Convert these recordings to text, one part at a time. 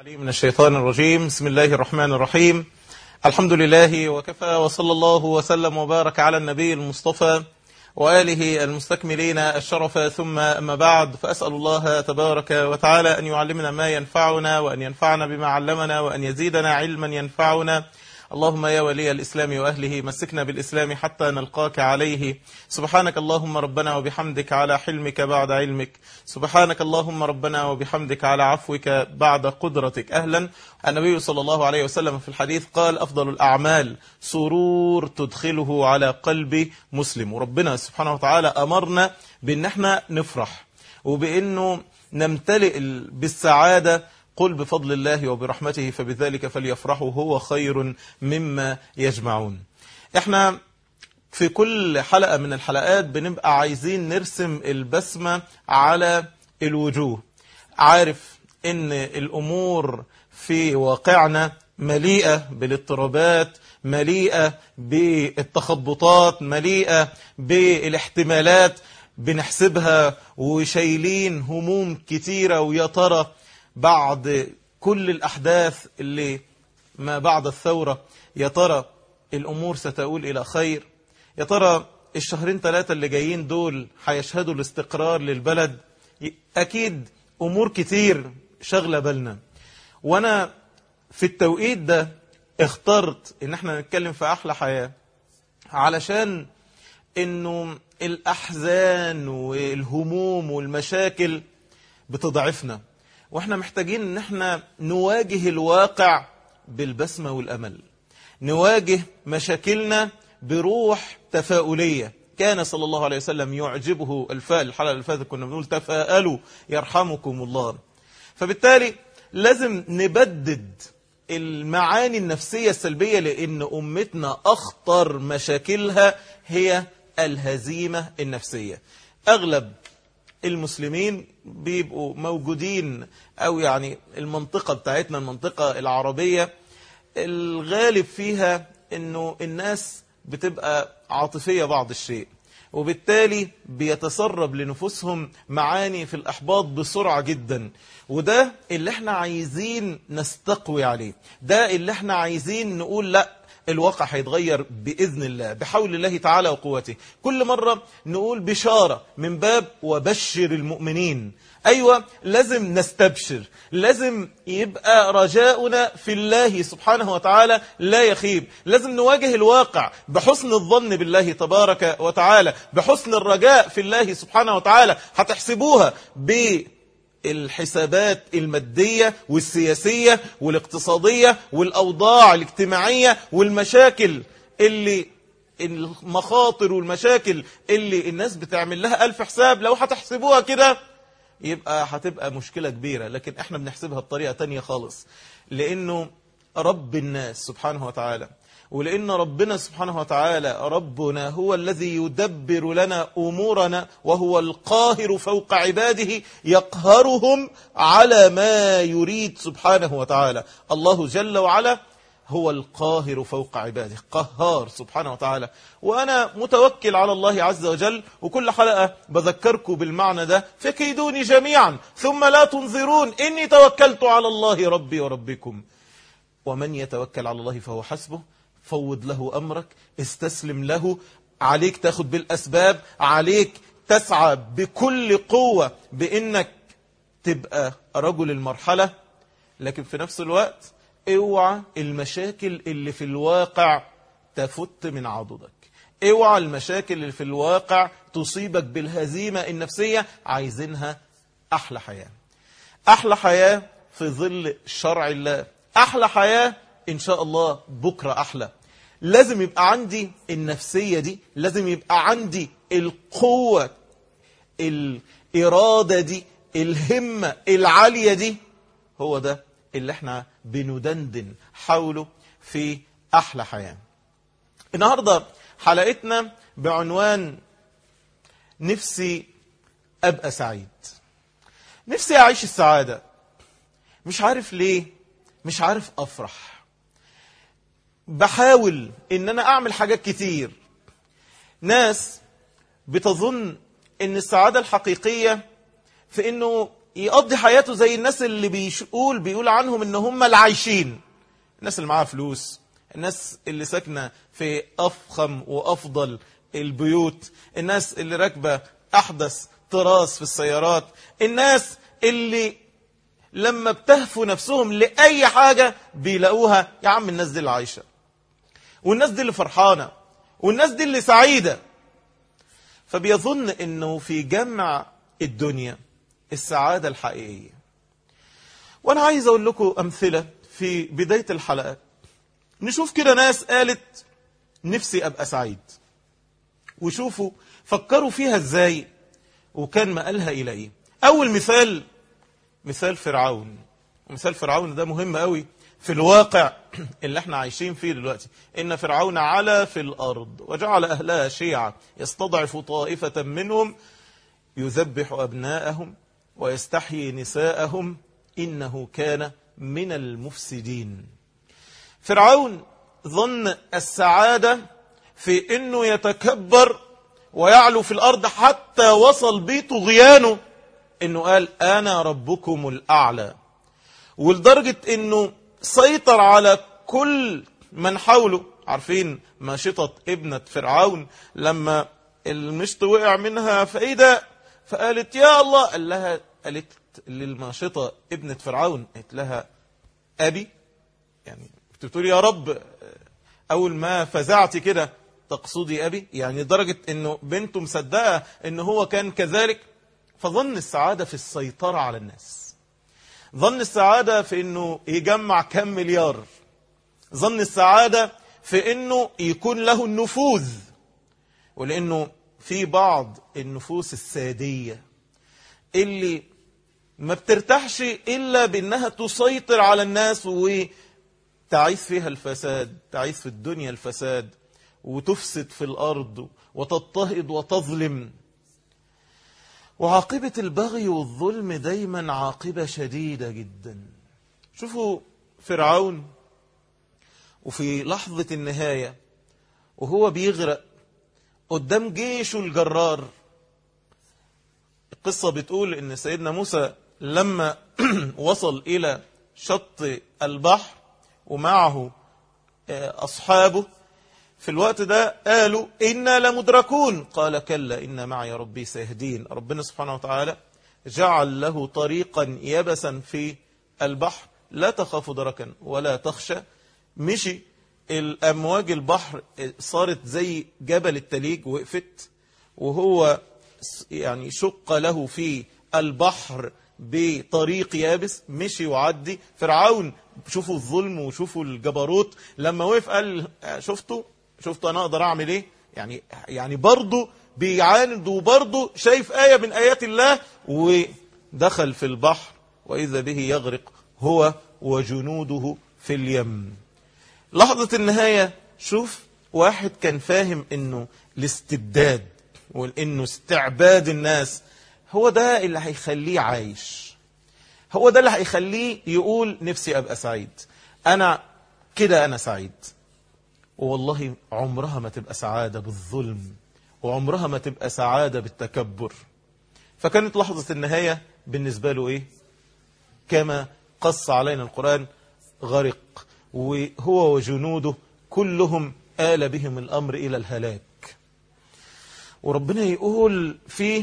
علي من الشيطان الرجيم بسم الله الرحمن الرحيم الحمد لله وكفى وصلى الله وسلم وبارك على النبي المصطفى وآله المستكملين الشرف ثم أما بعد فأسأل الله تبارك وتعالى أن يعلمنا ما ينفعنا وأن ينفعنا بما علمنا وأن يزيدنا علما ينفعنا اللهم يا ولي الإسلام وأهله مسكنا بالإسلام حتى نلقاك عليه سبحانك اللهم ربنا وبحمدك على حلمك بعد علمك سبحانك اللهم ربنا وبحمدك على عفوك بعد قدرتك أهلا النبي صلى الله عليه وسلم في الحديث قال أفضل الأعمال سرور تدخله على قلب مسلم وربنا سبحانه وتعالى أمرنا بأن احنا نفرح وبأنه نمتلئ بالسعادة قل بفضل الله وبرحمته فبذلك فليفرحوا هو خير مما يجمعون احنا في كل حلقة من الحلقات بنبقى عايزين نرسم البسمة على الوجوه عارف ان الامور في واقعنا مليئة بالاضطرابات مليئة بالتخبطات مليئة بالاحتمالات بنحسبها وشايلين هموم كتيرة ويا ترى بعد كل الأحداث اللي ما بعد الثورة يا ترى الأمور ستؤول إلى خير يا ترى الشهرين ثلاثة اللي جايين دول هيشهدوا الاستقرار للبلد أكيد أمور كتير شغلة بالنا وأنا في التوقيت ده اخترت ان احنا نتكلم في أحلى حياة علشان انه الأحزان والهموم والمشاكل بتضعفنا واحنا محتاجين ان احنا نواجه الواقع بالبسمة والأمل نواجه مشاكلنا بروح تفاؤلية كان صلى الله عليه وسلم يعجبه الفاء الحلقة اللي فاتت كنا بنقول تفاءلوا يرحمكم الله فبالتالي لازم نبدد المعاني النفسية السلبية لأن أمتنا أخطر مشاكلها هي الهزيمة النفسية أغلب المسلمين بيبقوا موجودين أو يعني المنطقة بتاعتنا المنطقة العربية الغالب فيها أنه الناس بتبقى عاطفية بعض الشيء وبالتالي بيتسرب لنفوسهم معاني في الأحباط بسرعة جدا وده اللي احنا عايزين نستقوي عليه ده اللي احنا عايزين نقول لا الواقع هيتغير بإذن الله بحول الله تعالى وقوته كل مرة نقول بشارة من باب وبشر المؤمنين أيوة لازم نستبشر لازم يبقى رجاؤنا في الله سبحانه وتعالى لا يخيب لازم نواجه الواقع بحسن الظن بالله تبارك وتعالى بحسن الرجاء في الله سبحانه وتعالى هتحسبوها ب الحسابات المادية والسياسية والاقتصادية والأوضاع الاجتماعية والمشاكل اللي المخاطر والمشاكل اللي الناس بتعمل لها ألف حساب لو هتحسبوها كده يبقى هتبقى مشكلة كبيرة لكن احنا بنحسبها بطريقة تانية خالص لأنه رب الناس سبحانه وتعالى ولأن ربنا سبحانه وتعالى ربنا هو الذي يدبر لنا أمورنا وهو القاهر فوق عباده يقهرهم على ما يريد سبحانه وتعالى الله جل وعلا هو القاهر فوق عباده قهار سبحانه وتعالى وأنا متوكل على الله عز وجل وكل حلقة بذكركم بالمعنى ده فكيدوني جميعا ثم لا تنظرون إني توكلت على الله ربي وربكم ومن يتوكل على الله فهو حسبه فوض له أمرك استسلم له عليك تاخد بالأسباب عليك تسعى بكل قوة بأنك تبقى رجل المرحلة لكن في نفس الوقت اوعى المشاكل اللي في الواقع تفت من عضدك اوعى المشاكل اللي في الواقع تصيبك بالهزيمة النفسية عايزينها أحلى حياة أحلى حياة في ظل شرع الله أحلى حياة إن شاء الله بكرة أحلى لازم يبقى عندي النفسية دي لازم يبقى عندي القوة الإرادة دي الهمة العالية دي هو ده اللي احنا بندندن حوله في أحلى حياة النهاردة حلقتنا بعنوان نفسي أبقى سعيد نفسي أعيش السعادة مش عارف ليه مش عارف أفرح بحاول ان انا اعمل حاجات كتير ناس بتظن ان السعادة الحقيقية في انه يقضي حياته زي الناس اللي بيقول بيقول عنهم ان هم العايشين الناس اللي معاها فلوس الناس اللي ساكنة في أفخم وأفضل البيوت الناس اللي راكبة أحدث طراز في السيارات الناس اللي لما بتهفوا نفسهم لأي حاجة بيلاقوها يا عم الناس دي اللي عايشة والناس دي اللي فرحانة والناس دي اللي سعيدة فبيظن انه في جمع الدنيا السعادة الحقيقية وانا عايز اقول لكم امثلة في بداية الحلقة نشوف كده ناس قالت نفسي ابقى سعيد وشوفوا فكروا فيها ازاي وكان مقالها الى ايه اول مثال مثال فرعون ومثال فرعون ده مهم قوي في الواقع اللي احنا عايشين فيه دلوقتي إن فرعون علا في الأرض وجعل أهلها شيعا يستضعف طائفة منهم يذبح أبناءهم ويستحيي نساءهم إنه كان من المفسدين فرعون ظن السعادة في أنه يتكبر ويعلو في الأرض حتى وصل بيه طغيانه أنه قال أنا ربكم الأعلى ولدرجة أنه سيطر على كل من حوله عارفين ماشطة ابنة فرعون لما المشط وقع منها فايدة فقالت يا الله قال لها قالت للماشطة ابنة فرعون قالت لها أبي يعني بتقول يا رب أول ما فزعت كده تقصدي أبي يعني درجة أنه بنته مصدقة أنه هو كان كذلك فظن السعادة في السيطرة على الناس ظن السعادة في أنه يجمع كم مليار ظن السعادة في أنه يكون له النفوذ ولأنه في بعض النفوس السادية اللي ما بترتاحش إلا بأنها تسيطر على الناس وتعيث فيها الفساد تعيث في الدنيا الفساد وتفسد في الأرض وتضطهد وتظلم وعاقبة البغي والظلم دايما عاقبة شديدة جدا شوفوا فرعون وفي لحظة النهاية وهو بيغرق قدام جيشه الجرار القصة بتقول ان سيدنا موسى لما وصل الى شط البحر ومعه اصحابه في الوقت ده قالوا إنا لمدركون قال كلا إن معي ربي سيهدين ربنا سبحانه وتعالى جعل له طريقا يبسا في البحر لا تخاف دركا ولا تخشى مشي الأمواج البحر صارت زي جبل التليج وقفت وهو يعني شق له في البحر بطريق يابس مشي وعدي فرعون شوفوا الظلم وشوفوا الجبروت لما وقف قال شفتوا شفتوا انا اقدر اعمل ايه يعني يعني برضه بيعاند وبرضه شايف آية من آيات الله ودخل في البحر وإذا به يغرق هو وجنوده في اليم لحظة النهاية شوف واحد كان فاهم انه الاستبداد وانه استعباد الناس هو ده اللي هيخليه عايش هو ده اللي هيخليه يقول نفسي ابقى سعيد انا كده انا سعيد والله عمرها ما تبقى سعادة بالظلم وعمرها ما تبقى سعادة بالتكبر فكانت لحظة النهاية بالنسبة له ايه كما قص علينا القرآن غرق وهو وجنوده كلهم آل بهم الأمر إلى الهلاك وربنا يقول فيه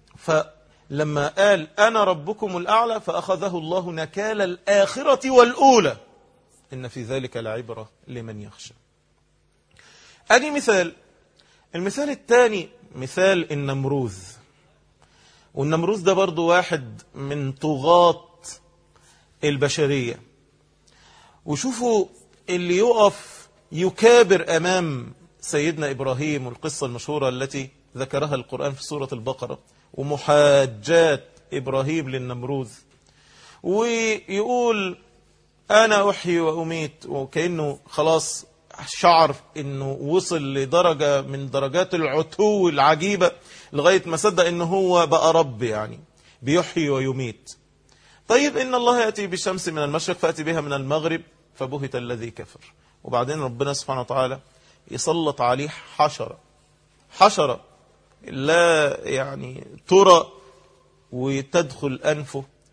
فلما قال أنا ربكم الأعلى فأخذه الله نكال الآخرة والأولى إن في ذلك لعبرة لمن يخشى أدي مثال المثال الثاني مثال النمروذ والنمروذ ده برضو واحد من طغاة البشرية وشوفوا اللي يقف يكابر أمام سيدنا إبراهيم والقصة المشهورة التي ذكرها القرآن في سورة البقرة ومحاجات إبراهيم للنمروذ ويقول أنا أحيي وأميت وكأنه خلاص شعر أنه وصل لدرجة من درجات العتو العجيبة لغاية ما صدق أنه هو بقى رب يعني بيحيي ويميت طيب إن الله يأتي بالشمس من المشرق فأتي بها من المغرب فبهت الذي كفر وبعدين ربنا سبحانه وتعالى يسلط عليه حشرة حشرة لا يعني ترى وتدخل أنفه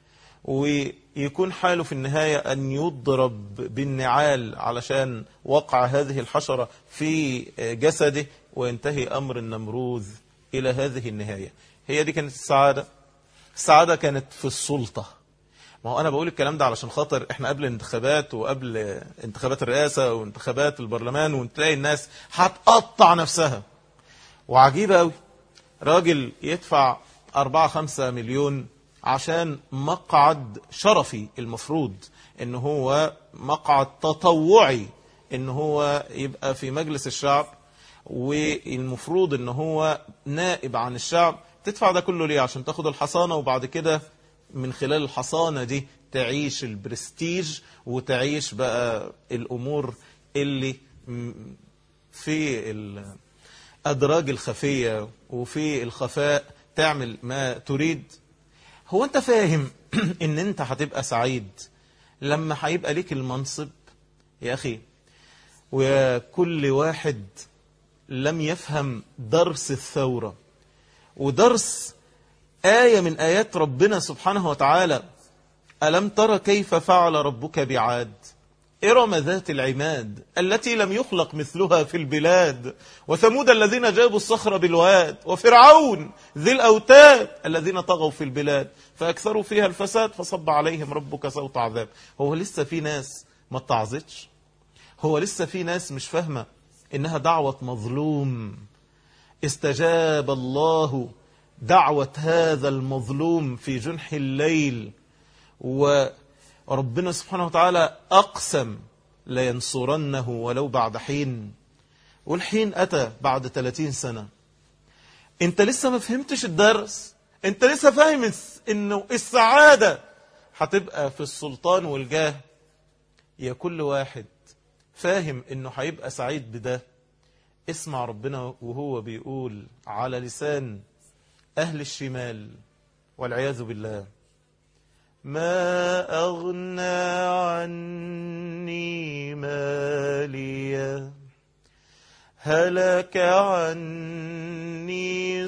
ويكون حاله في النهاية أن يضرب بالنعال علشان وقع هذه الحشرة في جسده وينتهي أمر النمروذ إلى هذه النهاية هي دي كانت السعادة السعادة كانت في السلطة ما هو أنا بقول الكلام ده علشان خاطر إحنا قبل الانتخابات وقبل انتخابات الرئاسة وانتخابات البرلمان وتلاقي الناس هتقطع نفسها وعجيبة قوي راجل يدفع أربعة خمسة مليون عشان مقعد شرفي المفروض ان هو مقعد تطوعي ان هو يبقى في مجلس الشعب والمفروض ان هو نائب عن الشعب تدفع ده كله ليه عشان تاخد الحصانة وبعد كده من خلال الحصانة دي تعيش البرستيج وتعيش بقى الأمور اللي في الأدراج الخفية وفي الخفاء تعمل ما تريد هو أنت فاهم إن أنت هتبقى سعيد لما هيبقى ليك المنصب يا أخي وكل واحد لم يفهم درس الثورة ودرس آية من آيات ربنا سبحانه وتعالى ألم تر كيف فعل ربك بعاد إرم ذات العماد التي لم يخلق مثلها في البلاد وثمود الذين جابوا الصخر بالواد وفرعون ذي الأوتاد الذين طغوا في البلاد فأكثروا فيها الفساد فصب عليهم ربك صوت عذاب هو لسه في ناس ما اتعظتش هو لسه في ناس مش فاهمة إنها دعوة مظلوم استجاب الله دعوة هذا المظلوم في جنح الليل وربنا سبحانه وتعالى أقسم لينصرنه ولو بعد حين والحين أتى بعد 30 سنة انت لسه ما فهمتش الدرس انت لسه فاهم انه السعادة هتبقى في السلطان والجاه يا كل واحد فاهم انه هيبقى سعيد بده اسمع ربنا وهو بيقول على لسان أهل الشمال والعياذ بالله ما أغنى عني ماليا هلك عني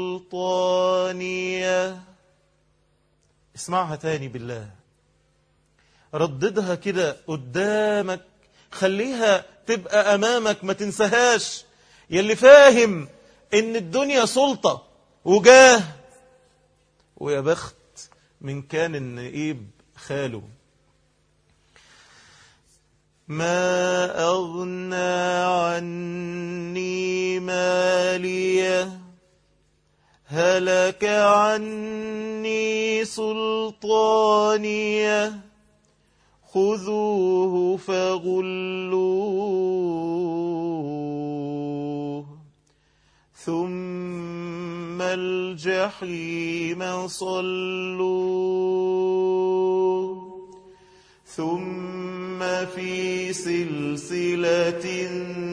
سلطانيا اسمعها تاني بالله رددها كده قدامك خليها تبقى أمامك ما تنساهاش يلي فاهم ان الدنيا سلطة وجاه ويا بخت من كان النقيب خاله ما أغنى عني مالية هلك عني سلطانية خذوه فغلوه ثم الجحيم صلوه ثم في سلسلة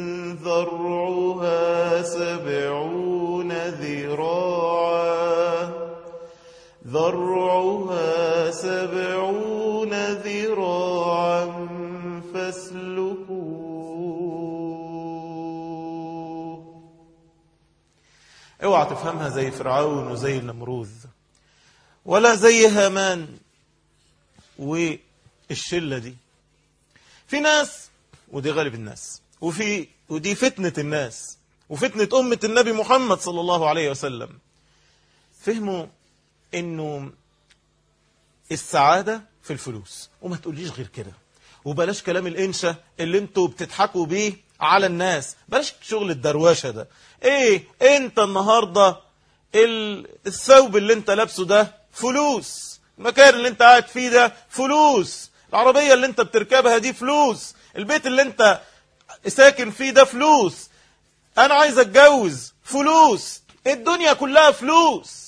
ذرعها سبعون ذراعا ذرعها سبعون ذراعا فاسلكوه اوعى تفهمها زي فرعون وزي النمروذ ولا زي هامان والشلة دي في ناس ودي غالب الناس وفي ودي فتنة الناس وفتنة أمة النبي محمد صلى الله عليه وسلم فهموا انه السعادة في الفلوس وما تقوليش غير كده وبلاش كلام الانشا اللي انتوا بتضحكوا بيه على الناس بلاش شغل الدرواشة ده ايه انت النهاردة الثوب اللي انت لابسه ده فلوس المكان اللي انت قاعد فيه ده فلوس العربية اللي انت بتركبها دي فلوس البيت اللي انت ساكن فيه ده فلوس انا عايز اتجوز فلوس الدنيا كلها فلوس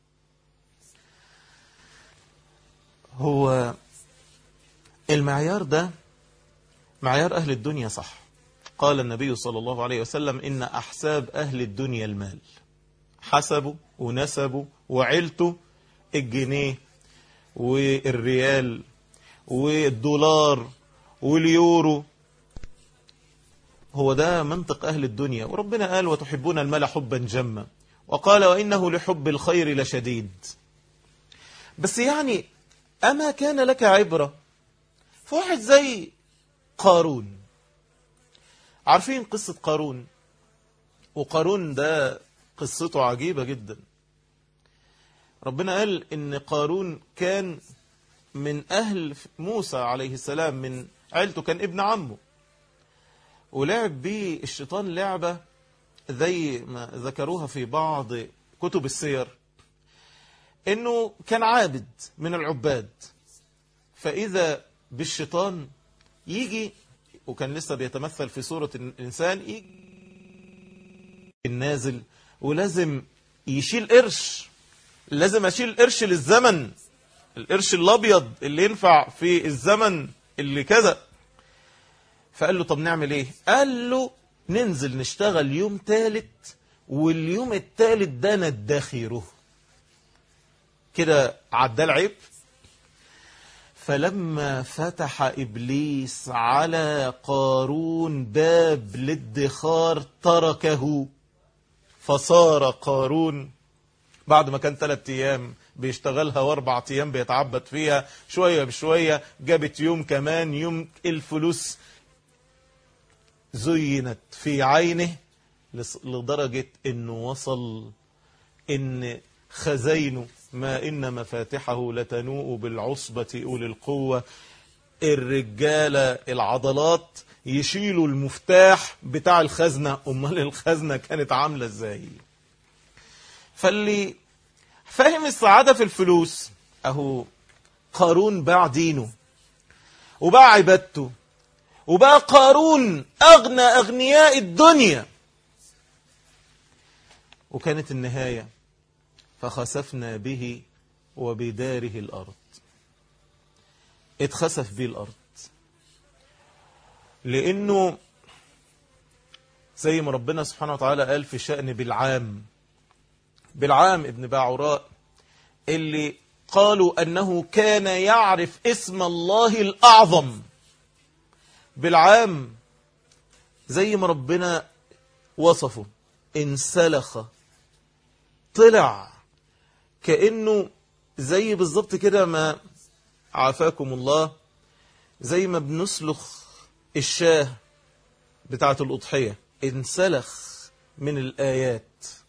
هو المعيار ده معيار أهل الدنيا صح قال النبي صلى الله عليه وسلم إن أحساب أهل الدنيا المال حسبوا ونسبوا وعلتوا الجنيه والريال والدولار واليورو هو ده منطق أهل الدنيا وربنا قال وتحبون المال حبا جما وقال وإنه لحب الخير لشديد بس يعني أما كان لك عبرة فواحد زي قارون عارفين قصة قارون وقارون ده قصته عجيبة جدا ربنا قال إن قارون كان من أهل موسى عليه السلام من عيلته كان ابن عمه ولعب بيه الشيطان لعبة زي ما ذكروها في بعض كتب السير انه كان عابد من العباد فاذا بالشيطان يجي وكان لسه بيتمثل في صورة الانسان يجي النازل ولازم يشيل قرش لازم اشيل قرش للزمن القرش الابيض اللي ينفع في الزمن اللي كذا فقال له طب نعمل ايه قال له ننزل نشتغل يوم ثالث واليوم الثالث ده ندخره كده عدى العيب فلما فتح إبليس على قارون باب للدخار تركه فصار قارون بعد ما كان ثلاثة أيام بيشتغلها واربع أيام بيتعبد فيها شوية بشوية جابت يوم كمان يوم الفلوس زينت في عينه لدرجة انه وصل ان خزينه ما إن مفاتحه لتنوء بالعصبة أولي القوة الرجالة العضلات يشيلوا المفتاح بتاع الخزنة أمال الخزنة كانت عاملة ازاي فاللي فاهم السعادة في الفلوس أهو قارون باع دينه وباع عبادته وبقى قارون أغنى أغنياء الدنيا وكانت النهاية فخسفنا به وبداره الأرض اتخسف به الأرض لأنه زي ما ربنا سبحانه وتعالى قال في شأن بالعام بالعام ابن باعوراء اللي قالوا أنه كان يعرف اسم الله الأعظم بالعام زي ما ربنا وصفه انسلخ طلع كأنه زي بالظبط كده ما عافاكم الله زي ما بنسلخ الشاه بتاعة الأضحية انسلخ من الآيات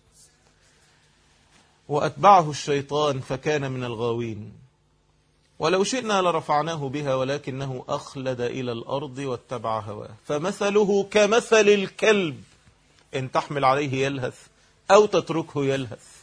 وأتبعه الشيطان فكان من الغاوين ولو شئنا لرفعناه بها ولكنه أخلد إلى الأرض واتبع هواه فمثله كمثل الكلب إن تحمل عليه يلهث أو تتركه يلهث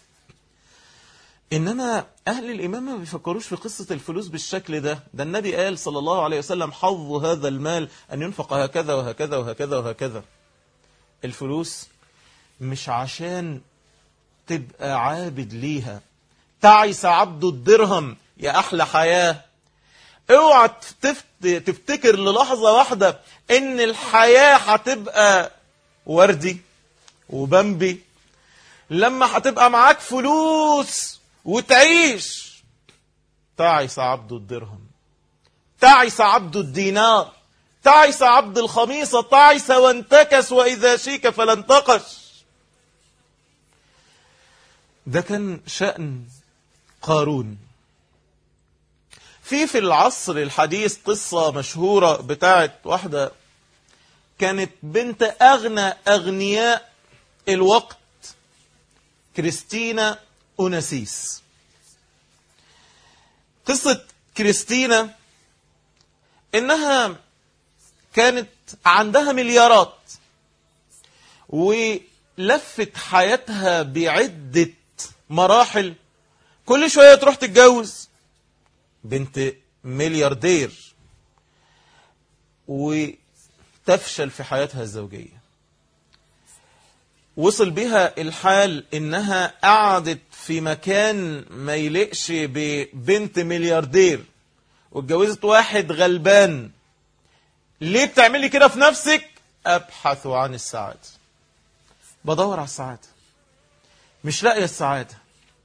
إنما أهل الإمام ما بيفكروش في قصة الفلوس بالشكل ده ده النبي قال صلى الله عليه وسلم حظ هذا المال أن ينفق هكذا وهكذا وهكذا وهكذا الفلوس مش عشان تبقى عابد ليها تعس عبد الدرهم يا أحلى حياة اوعى تفتكر للحظة واحدة ان الحياة هتبقى وردي وبمبي لما هتبقى معاك فلوس وتعيش تعس عبد الدرهم تعس عبد الدينار تعس عبد الخميصة تعس وانتكس وإذا شيك فلا انتقش ده كان شأن قارون في في العصر الحديث قصة مشهورة بتاعت واحدة كانت بنت أغنى أغنياء الوقت كريستينا أوناسيس قصة كريستينا إنها كانت عندها مليارات ولفت حياتها بعدة مراحل كل شوية تروح تتجوز بنت ملياردير وتفشل في حياتها الزوجية وصل بها الحال انها قعدت في مكان ما يلقش ببنت ملياردير واتجوزت واحد غلبان ليه بتعملي كده في نفسك ابحث عن السعادة بدور على السعادة مش لاقي السعادة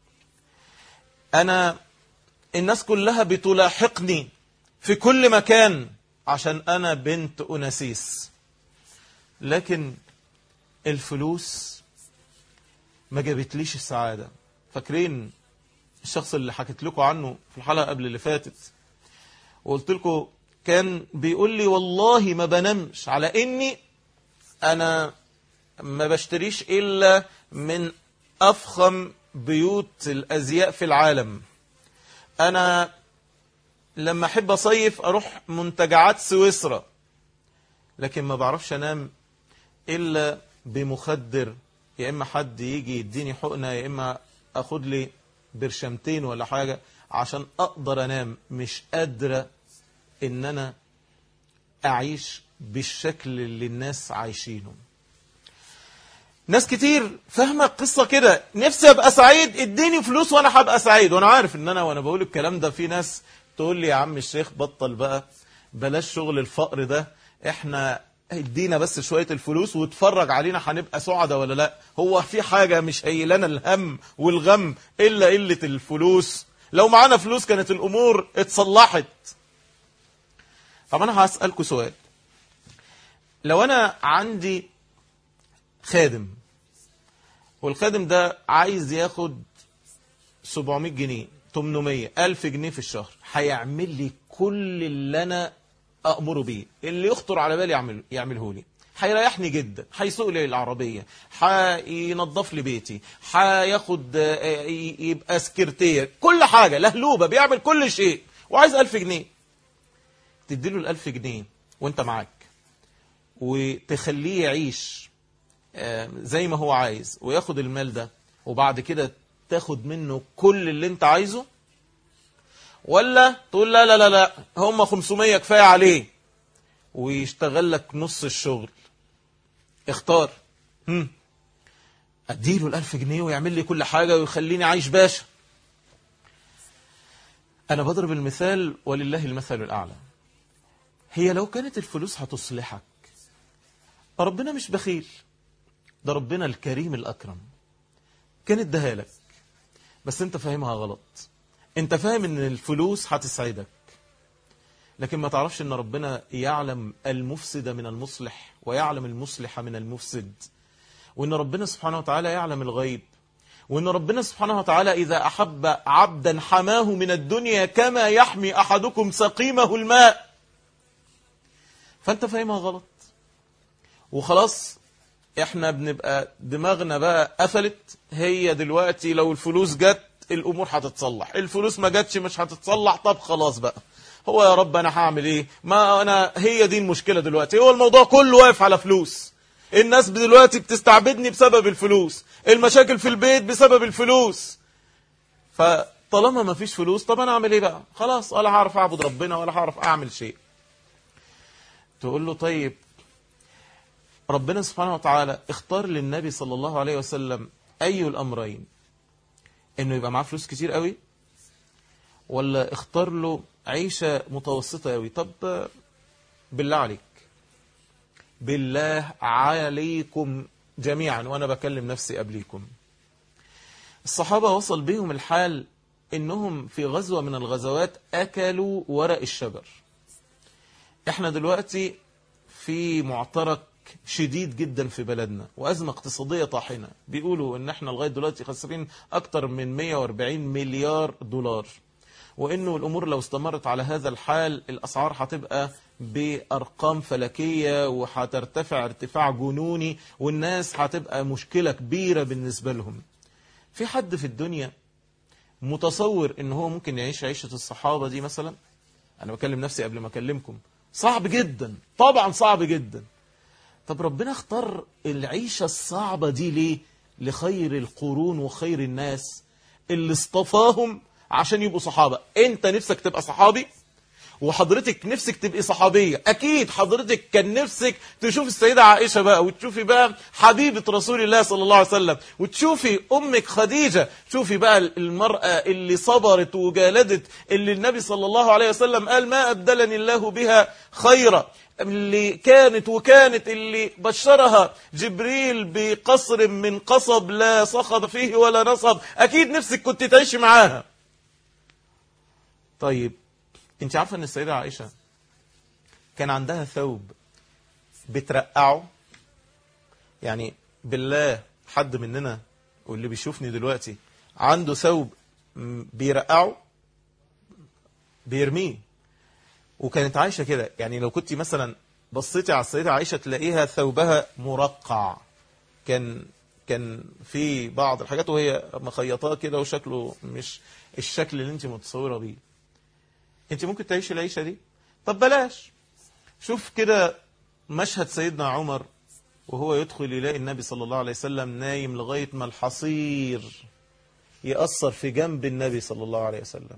انا الناس كلها بتلاحقني في كل مكان عشان انا بنت اناسيس لكن الفلوس ما جابتليش السعادة فاكرين الشخص اللي حكيت لكم عنه في الحلقة قبل اللي فاتت وقلت لكم كان بيقول لي والله ما بنامش على اني انا ما بشتريش الا من افخم بيوت الازياء في العالم انا لما احب اصيف اروح منتجعات سويسرا لكن ما بعرفش انام الا بمخدر يا اما حد يجي يديني حقنه يا اما اخد لي برشمتين ولا حاجه عشان اقدر انام مش قادره ان انا اعيش بالشكل اللي الناس عايشينه ناس كتير فاهمه القصه كده نفسي ابقى سعيد اديني فلوس وانا هبقى سعيد وانا عارف ان انا وانا بقول الكلام ده في ناس تقول لي يا عم الشيخ بطل بقى بلاش شغل الفقر ده احنا ادينا بس شوية الفلوس واتفرج علينا هنبقى سعداء ولا لا هو في حاجة مش هيلنا الهم والغم إلا قلة الفلوس لو معانا فلوس كانت الأمور اتصلحت طب أنا هسألكوا سؤال لو أنا عندي خادم والخادم ده عايز ياخد 700 جنيه 800 ألف جنيه في الشهر هيعمل لي كل اللي أنا أأمره بيه اللي يخطر على بالي يعمل يعمله لي هيريحني جدا هيسوق لي العربية هينظف لي بيتي هياخد يبقى سكرتير كل حاجة لهلوبة بيعمل كل شيء وعايز ألف جنيه تديله الألف جنيه وانت معاك وتخليه يعيش زي ما هو عايز وياخد المال ده وبعد كده تاخد منه كل اللي انت عايزه ولا تقول لا لا لا لا هم 500 كفاية عليه ويشتغل لك نص الشغل اختار هم. اديله الألف جنيه ويعمل لي كل حاجة ويخليني عايش باشا أنا بضرب المثال ولله المثل الأعلى هي لو كانت الفلوس هتصلحك ربنا مش بخيل ده ربنا الكريم الأكرم كان اداها لك بس انت فاهمها غلط انت فاهم ان الفلوس هتسعدك لكن ما تعرفش ان ربنا يعلم المفسد من المصلح ويعلم المصلح من المفسد وان ربنا سبحانه وتعالى يعلم الغيب وان ربنا سبحانه وتعالى اذا احب عبدا حماه من الدنيا كما يحمي احدكم سقيمه الماء فانت فاهمها غلط وخلاص احنا بنبقى دماغنا بقى قفلت هي دلوقتي لو الفلوس جت الامور هتتصلح الفلوس ما جاتش مش هتتصلح طب خلاص بقى هو يا رب انا هعمل ايه ما انا هي دي المشكله دلوقتي هو الموضوع كله واقف على فلوس الناس دلوقتي بتستعبدني بسبب الفلوس المشاكل في البيت بسبب الفلوس فطالما ما فيش فلوس طب انا اعمل ايه بقى خلاص ولا هعرف اعبد ربنا ولا هعرف اعمل شيء تقول له طيب ربنا سبحانه وتعالى اختار للنبي صلى الله عليه وسلم اي الامرين انه يبقى معاه فلوس كتير قوي ولا اختار له عيشة متوسطة قوي طب بالله عليك بالله عليكم جميعا وانا بكلم نفسي قبليكم الصحابة وصل بهم الحال انهم في غزوة من الغزوات اكلوا ورق الشجر احنا دلوقتي في معترك شديد جدا في بلدنا وأزمة اقتصادية طاحنة بيقولوا ان احنا لغاية دلوقتي خسرين اكتر من 140 مليار دولار وانه الامور لو استمرت على هذا الحال الاسعار هتبقى بارقام فلكية وهترتفع ارتفاع جنوني والناس هتبقى مشكلة كبيرة بالنسبة لهم في حد في الدنيا متصور ان هو ممكن يعيش عيشة الصحابة دي مثلا انا بكلم نفسي قبل ما اكلمكم صعب جدا طبعا صعب جدا طب ربنا اختار العيشة الصعبة دي ليه لخير القرون وخير الناس اللي اصطفاهم عشان يبقوا صحابة انت نفسك تبقى صحابي وحضرتك نفسك تبقي صحابية اكيد حضرتك كان نفسك تشوف السيدة عائشة بقى وتشوفي بقى حبيبة رسول الله صلى الله عليه وسلم وتشوفي امك خديجة شوفي بقى المرأة اللي صبرت وجالدت اللي النبي صلى الله عليه وسلم قال ما ابدلني الله بها خيرا اللي كانت وكانت اللي بشرها جبريل بقصر من قصب لا صخب فيه ولا نصب اكيد نفسك كنت تعيشي معاها طيب انت عارفه ان السيده عائشه كان عندها ثوب بترقعه يعني بالله حد مننا واللي بيشوفني دلوقتي عنده ثوب م- بيرقعه بيرميه وكانت عايشة كده يعني لو كنت مثلا بصيتي على السيدة عائشة تلاقيها ثوبها مرقع كان كان في بعض الحاجات وهي مخيطاه كده وشكله مش الشكل اللي انت متصوره بيه انت ممكن تعيشي العيشة دي طب بلاش شوف كده مشهد سيدنا عمر وهو يدخل يلاقي النبي صلى الله عليه وسلم نايم لغاية ما الحصير يأثر في جنب النبي صلى الله عليه وسلم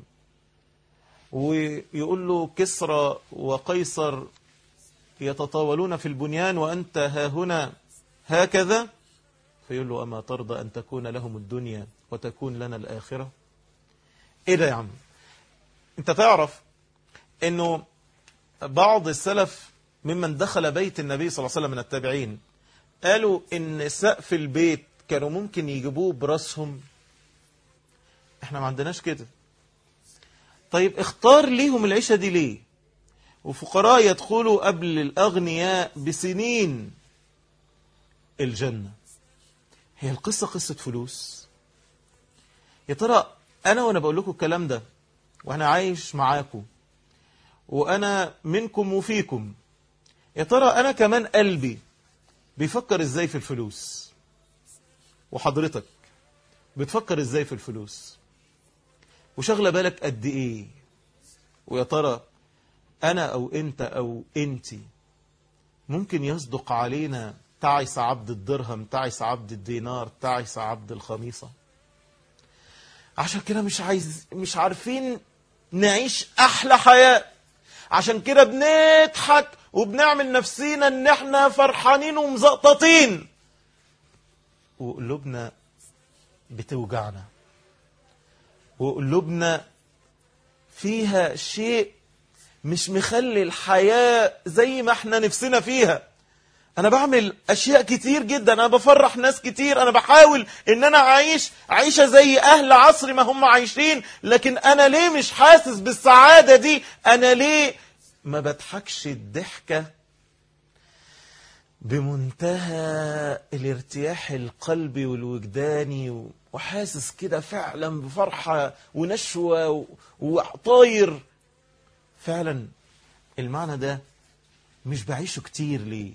ويقول له كسرى وقيصر يتطاولون في البنيان وأنت ها هنا هكذا فيقول له أما ترضى أن تكون لهم الدنيا وتكون لنا الآخرة إيه ده يا عم أنت تعرف أنه بعض السلف ممن دخل بيت النبي صلى الله عليه وسلم من التابعين قالوا ان سقف البيت كانوا ممكن يجيبوه براسهم احنا ما عندناش كده طيب اختار ليهم العيشة دي ليه وفقراء يدخلوا قبل الأغنياء بسنين الجنة هي القصة قصة فلوس يا ترى أنا وأنا بقول لكم الكلام ده وأنا عايش معاكم وأنا منكم وفيكم يا ترى أنا كمان قلبي بيفكر إزاي في الفلوس وحضرتك بتفكر إزاي في الفلوس وشغلة بالك قد إيه ويا ترى أنا أو أنت أو أنتي ممكن يصدق علينا تعس عبد الدرهم تعس عبد الدينار تعس عبد الخميصة عشان كده مش عايز مش عارفين نعيش أحلى حياة عشان كده بنضحك وبنعمل نفسينا ان احنا فرحانين ومزقططين وقلوبنا بتوجعنا وقلوبنا فيها شيء مش مخلي الحياة زي ما احنا نفسنا فيها انا بعمل اشياء كتير جدا انا بفرح ناس كتير انا بحاول ان انا اعيش عيشة زي اهل عصري ما هم عايشين لكن انا ليه مش حاسس بالسعادة دي انا ليه ما بضحكش الضحكة بمنتهى الارتياح القلبي والوجداني وحاسس كده فعلا بفرحة ونشوة وطاير فعلا المعنى ده مش بعيشه كتير ليه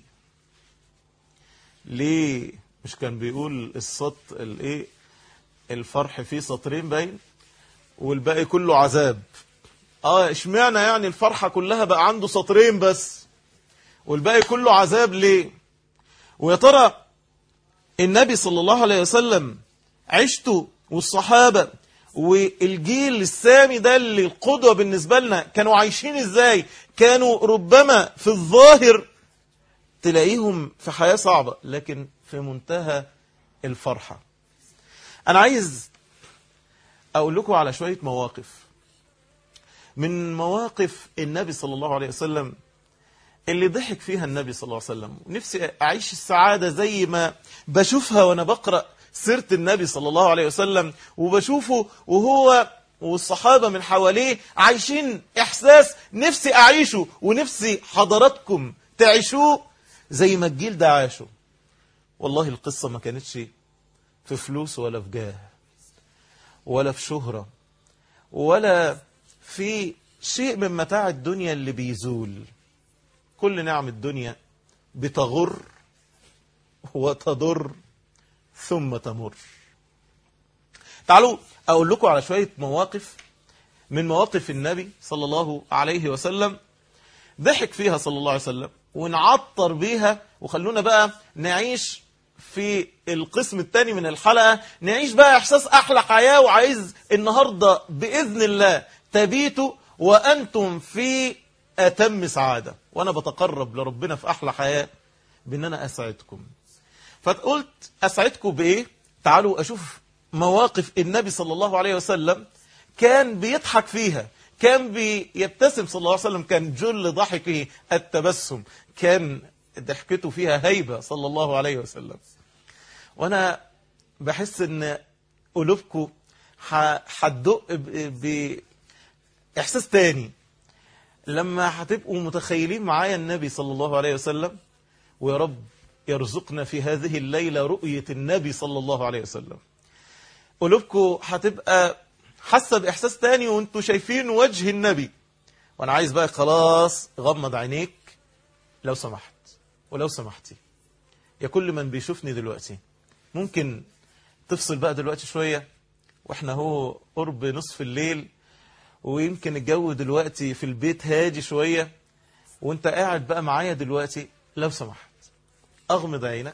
ليه مش كان بيقول السط الايه الفرح فيه سطرين باين والباقي كله عذاب اه اشمعنى يعني الفرحة كلها بقى عنده سطرين بس والباقي كله عذاب ليه ويا ترى النبي صلى الله عليه وسلم عشته والصحابة والجيل السامي ده اللي القدوة بالنسبة لنا كانوا عايشين ازاي كانوا ربما في الظاهر تلاقيهم في حياة صعبة لكن في منتهى الفرحة أنا عايز أقول لكم على شوية مواقف من مواقف النبي صلى الله عليه وسلم اللي ضحك فيها النبي صلى الله عليه وسلم نفسي أعيش السعادة زي ما بشوفها وأنا بقرأ سيرة النبي صلى الله عليه وسلم وبشوفه وهو والصحابة من حواليه عايشين إحساس نفسي أعيشه ونفسي حضراتكم تعيشوه زي ما الجيل ده عاشه والله القصة ما كانتش في فلوس ولا في جاه ولا في شهرة ولا في شيء من متاع الدنيا اللي بيزول كل نعم الدنيا بتغر وتضر ثم تمر تعالوا أقول لكم على شوية مواقف من مواقف النبي صلى الله عليه وسلم ضحك فيها صلى الله عليه وسلم ونعطر بيها وخلونا بقى نعيش في القسم الثاني من الحلقة نعيش بقى إحساس أحلى حياة وعايز النهاردة بإذن الله تبيتوا وأنتم في أتم سعادة وأنا بتقرب لربنا في أحلى حياة بأن أنا أسعدكم فقلت أسعدكم بإيه تعالوا أشوف مواقف النبي صلى الله عليه وسلم كان بيضحك فيها كان بيبتسم صلى الله عليه وسلم كان جل ضحكه التبسم كان ضحكته فيها هيبة صلى الله عليه وسلم وأنا بحس أن قلوبكم هتدق بإحساس تاني لما هتبقوا متخيلين معايا النبي صلى الله عليه وسلم ويا رب يرزقنا في هذه الليلة رؤية النبي صلى الله عليه وسلم قلوبكم هتبقى حاسه باحساس تاني وانتوا شايفين وجه النبي وانا عايز بقى خلاص غمض عينيك لو سمحت ولو سمحتي يا كل من بيشوفني دلوقتي ممكن تفصل بقى دلوقتي شوية واحنا هو قرب نصف الليل ويمكن الجو دلوقتي في البيت هادي شوية وانت قاعد بقى معايا دلوقتي لو سمحت اغمض عينك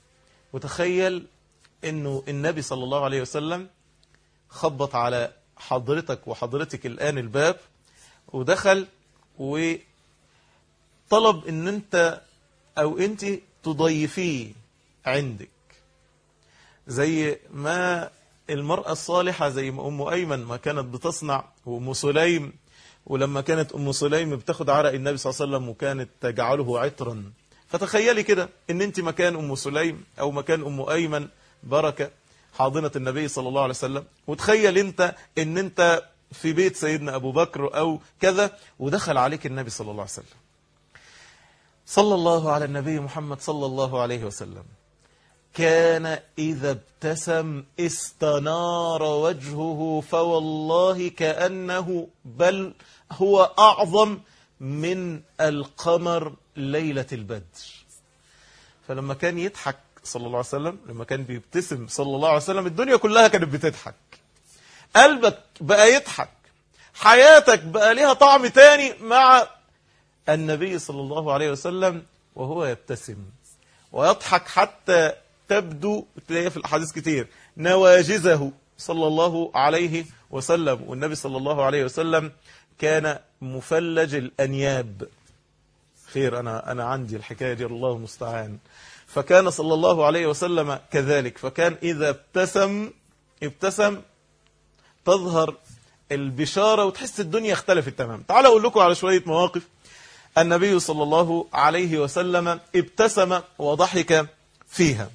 وتخيل انه النبي صلى الله عليه وسلم خبط على حضرتك وحضرتك الآن الباب ودخل وطلب ان انت او انت تضيفيه عندك زي ما المرأة الصالحة زي ما أم أيمن ما كانت بتصنع وأم سليم ولما كانت أم سليم بتاخد عرق النبي صلى الله عليه وسلم وكانت تجعله عطرا فتخيلي كده ان انت مكان أم سليم أو مكان أم أيمن بركة حاضنة النبي صلى الله عليه وسلم وتخيل انت ان انت في بيت سيدنا أبو بكر أو كذا ودخل عليك النبي صلى الله عليه وسلم صلى الله على النبي محمد صلى الله عليه وسلم كان إذا ابتسم استنار وجهه فوالله كأنه بل هو أعظم من القمر ليلة البدر فلما كان يضحك صلى الله عليه وسلم لما كان بيبتسم صلى الله عليه وسلم الدنيا كلها كانت بتضحك قلبك بقى يضحك حياتك بقى ليها طعم تاني مع النبي صلى الله عليه وسلم وهو يبتسم ويضحك حتى تبدو تلاقيها في الأحاديث كتير نواجزه صلى الله عليه وسلم والنبي صلى الله عليه وسلم كان مفلج الأنياب خير أنا, أنا عندي الحكاية دي الله المستعان فكان صلى الله عليه وسلم كذلك فكان إذا ابتسم ابتسم تظهر البشارة وتحس الدنيا اختلفت تماما تعالوا أقول لكم على شوية مواقف النبي صلى الله عليه وسلم ابتسم وضحك فيها